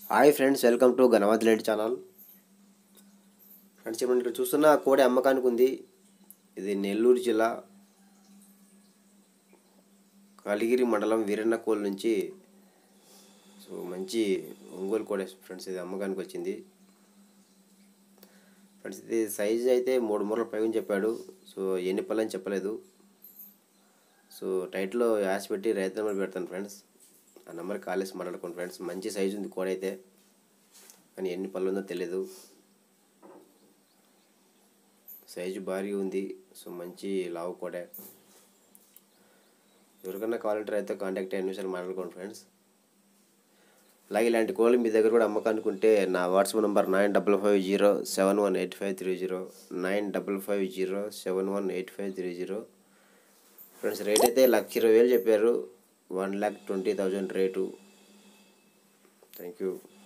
hi friends welcome to Ganavati light channel friends ఇప్పుడు ఇక్కడ చూస్తున్న కోడి అమ్మకానికి ఉంది ఇది నెల్లూరు జిల్లా కలిగిరి మండలం వీరన్నకోల్ నుంచి సో మంచి ఒంగోలు కోడి ఫ్రెండ్స్ ఇది అమ్మకానికి వచ్చింది ఫ్రెండ్స్ ఇది సైజ్ అయితే మూడు మూరల పైన చెప్పాడు సో ఎన్ని పళ్ళని చెప్పలేదు సో టైట్లో యాస్ పెట్టి రైతు నెంబర్ పెడతాను ఫ్రెండ్స్ ఆ నెంబర్కి కాల్ చేసి మాట్లాడుకోండి ఫ్రెండ్స్ మంచి సైజు ఉంది కోడ అయితే కానీ ఎన్ని పళ్ళు ఉందో తెలియదు సైజు భారీ ఉంది సో మంచి లావు కోడే ఎవరికన్నా కావాలంటే అయితే కాంటాక్ట్ అయ్యే నిమిషాలు మాట్లాడుకోండి ఫ్రెండ్స్ అలాగే ఇలాంటి కోళ్ళు మీ దగ్గర కూడా అమ్మకానికి ఉంటే నా WhatsApp number nine double five zero seven one eight five three zero nine double five zero seven one eight five three zero friends rate అయితే లక్ష ఇరవై వేలు చెప్పారు one lakh twenty thousand rate thank you